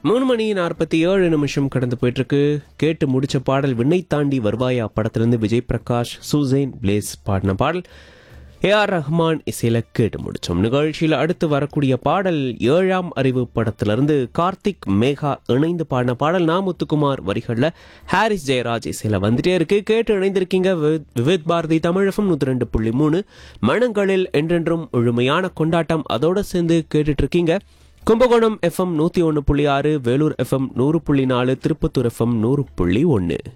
மூணு மணி நாற்பத்தி ஏழு நிமிஷம் கடந்து போயிட்டு இருக்கு கேட்டு முடிச்ச பாடல் விண்ணை தாண்டி வருவாயா படத்திலிருந்து விஜய் பிரகாஷ் சுசைன் பிளேஸ் பாடின பாடல் ஏ ஆர் ரஹ்மான் இசையில கேட்டு முடிச்சோம் நிகழ்ச்சியில் அடுத்து வரக்கூடிய பாடல் ஏழாம் அறிவு படத்திலிருந்து கார்த்திக் மேகா இணைந்து பாடின பாடல் நா முத்துக்குமார் வரிகள்ல ஹாரிஸ் ஜெயராஜ் இசையில வந்துட்டே இருக்கு கேட்டு இணைந்திருக்கீங்க வித்- விவித் பாரதி தமிழகம் நூத்தி ரெண்டு புள்ளி மூணு மனங்களில் என்றென்றும் முழுமையான கொண்டாட்டம் அதோட சேர்ந்து கேட்டுட்டு இருக்கீங்க கும்பகோணம் எஃப்எம் நூத்தி ஒன்று புள்ளி ஆறு வேலூர் எஃப்எம் நூறு புள்ளி நாலு திருப்பத்தூர் எஃப்எம் நூறு புள்ளி ஒன்று